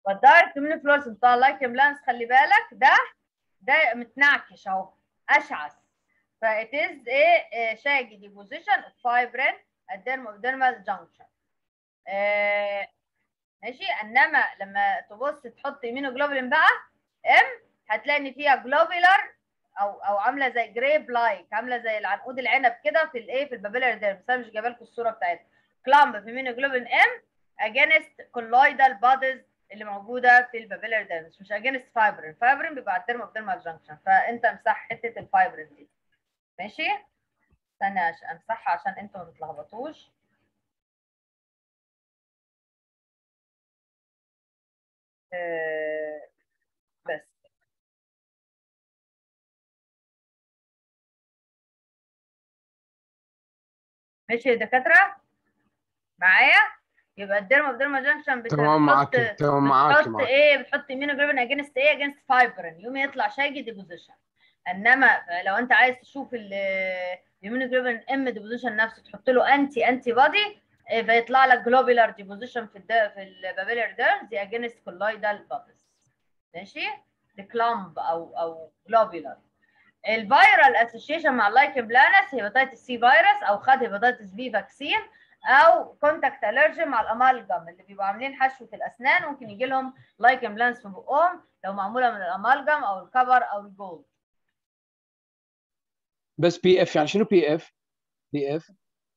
فالدايركت كوميوني فلورس بتاع اللايكن بلانس خلي بالك ده ده متنعكش اهو اشعث فإت از ايه شاجي ديبوزيشن اوف فايبرين الديرمال جانكشن ماشي انما لما تبص تحط يمينوجلوبولين بقى ام هتلاقي ان فيها جلوبولار او او عامله زي جريب لايك عامله زي العنقود العنب كده في الايه في البابيلر ديرم بس انا مش جايبه لكم الصوره بتاعتها كلامب في يمينوجلوبولين ام اجينست كولويدال بادز اللي موجوده في البابيلر ديرم مش اجينست فايبرين فايبرين بيبقى على الديرم ديرمال جانكشن فانت امسح حته الفايبرين دي ماشي استنى عشان امسحها عشان انتوا ما تتلخبطوش آه، بس ماشي يا دكاترة معايا يبقى الديرما بديرما جانكشن تمام معاك تمام معاك بتحط معاك ايه بتحط يمينوجلوبين اجينست ايه اجينست فايبرين يوم يطلع شاجي ديبوزيشن انما لو انت عايز تشوف اليمينوجلوبين ام ديبوزيشن نفسه تحط له انتي انتي بودي فيطلع لك جلوبيلار ديبوزيشن في الد... في البابيلر ديرم دي اجينست كولويدال بابلز ماشي كلامب او او جلوبيلار الفيرال اسوشيشن مع اللايكن بلانس هيباتيتس سي فيروس او خد هيباتيتس بي فاكسين او كونتاكت الرجي مع الامالجم اللي بيبقوا عاملين حشوه الاسنان ممكن يجي لهم لايكن بلانس في بقهم لو معموله من الامالجم او الكبر او الجولد بس بي اف يعني شنو بي اف؟ بي اف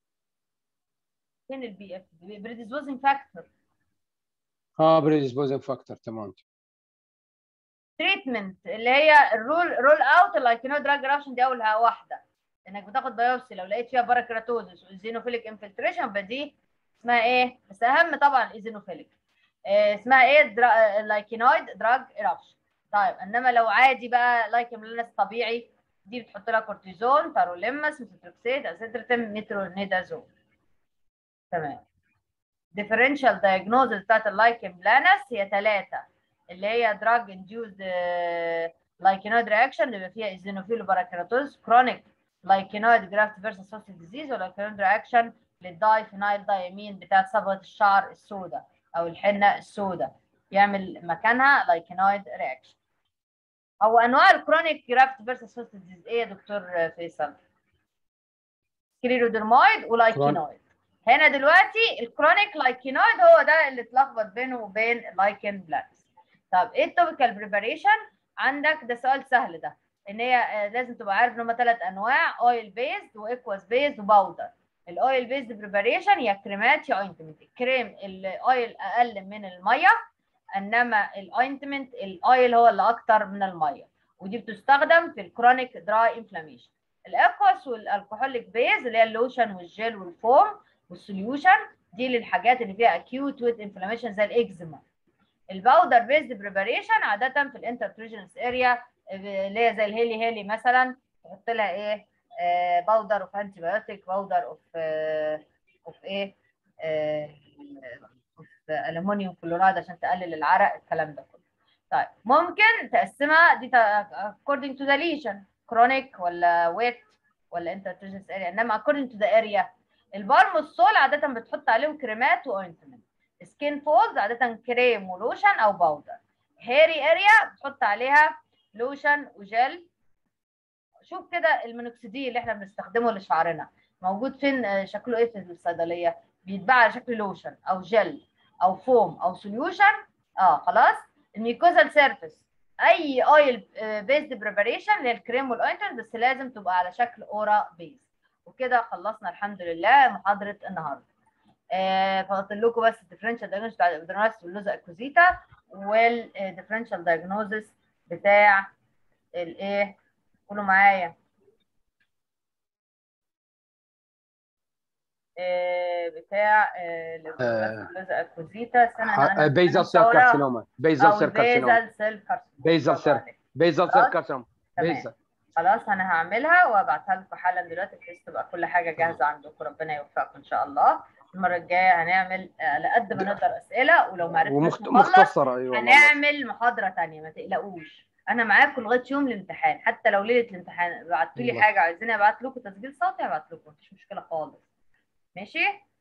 فين البي اف بريديسبوزنج فاكتور اه بريديسبوزنج فاكتور تمام تريتمنت اللي هي الرول رول اوت اللايكينو دراج رابشن دي اول واحده انك بتاخد بايوبسي لو لقيت فيها باراكراتوزس والزينوفيليك انفلتريشن فدي اسمها ايه؟ بس اهم طبعا الايزينوفيليك إيه اسمها ايه؟ درا... لايكينويد دراج ايرابشن طيب انما لو عادي بقى لايكن طبيعي دي بتحط لها كورتيزون تاروليماس ميثوتريكسيت اسيتريتم مترونيدازول تمام differential diagnosis بتاعت اللايكن بلانس هي ثلاثه اللي هي drug induced لايكينويد رياكشن اللي بيبقى فيها ايزينوفيل وباراكيراتوز كرونيك لايكينويد جرافت فيرسس هوست ديزيز ولايكينويد رياكشن للداي فينايل دايمين بتاعت صبغه الشعر السوداء او الحنه السوداء يعمل مكانها لايكينويد رياكشن هو انواع الكرونيك جرافت فيرسس هوست ديزيز ايه يا دكتور فيصل؟ سكليرودرمويد ولايكينويد هنا دلوقتي الكرونيك لايكينويد هو ده اللي اتلخبط بينه وبين اللايكن بلاكس طب ايه التوبيكال بريباريشن عندك ده سؤال سهل ده ان هي لازم تبقى عارف ان هم ثلاث انواع اويل بيزد واكواس بيزد وباودر الاويل بيزد بريباريشن يا كريمات يا اوينتمنت الكريم الاويل اقل من الميه انما الاوينتمنت الاويل هو اللي اكتر من الميه ودي بتستخدم في الكرونيك دراي انفلاميشن الاكواس والالكحوليك بيز اللي هي اللوشن والجيل والفوم والسوليوشن دي للحاجات اللي فيها اكيوت ويت انفلاميشن زي الاكزيما الباودر بيزد بريباريشن عاده في الانترتريجنس اريا اللي هي زي الهيلي هيلي مثلا تحط لها ايه آه باودر اوف انتي بايوتيك باودر اوف اوف ايه اوف الومنيوم كلورايد عشان تقلل العرق الكلام ده كله طيب ممكن تقسمها دي according to the lesion chronic ولا wet ولا انترتريجنس اريا انما according to the area البالم والسول عاده بتحط عليهم كريمات واوينتمنت سكين فولز عاده كريم ولوشن او باودر هيري اريا بتحط عليها لوشن وجل شوف كده المينوكسيديل اللي احنا بنستخدمه لشعرنا موجود فين شكله ايه في الصيدليه بيتباع على شكل لوشن او جل او فوم او سوليوشن اه خلاص الميكوزال سيرفيس اي اويل بيزد بريباريشن اللي هي الكريم والاوينتمنت بس لازم تبقى على شكل اورا بيز وكده خلصنا الحمد لله محاضره النهارده آه فقلت لكم بس الديفرنشال دايجنوستس بتاع الابدرناس واللوزا اكوزيتا والديفرنشال دايجنوستس بتاع الايه قولوا معايا آه بتاع اللوزا اكوزيتا سنه بيزل سيل كارسينوما بيزل سيل كارسينوما بيزل سيل كارسينوما بيزل سيل بيزل سيل كارسينوما بيزل خلاص انا هعملها وابعتها لكم حالا دلوقتي بحيث تبقى كل حاجه جاهزه عندكم ربنا يوفقكم ان شاء الله المره الجايه هنعمل على قد ما نقدر اسئله ولو ما عرفتش ومخت... مختصره ايوه هنعمل محاضره ثانيه ما تقلقوش انا معاكم لغايه يوم الامتحان حتى لو ليله الامتحان بعتوا لي حاجه عايزين ابعت لكم تسجيل صوتي هبعت لكم مفيش مشكله خالص ماشي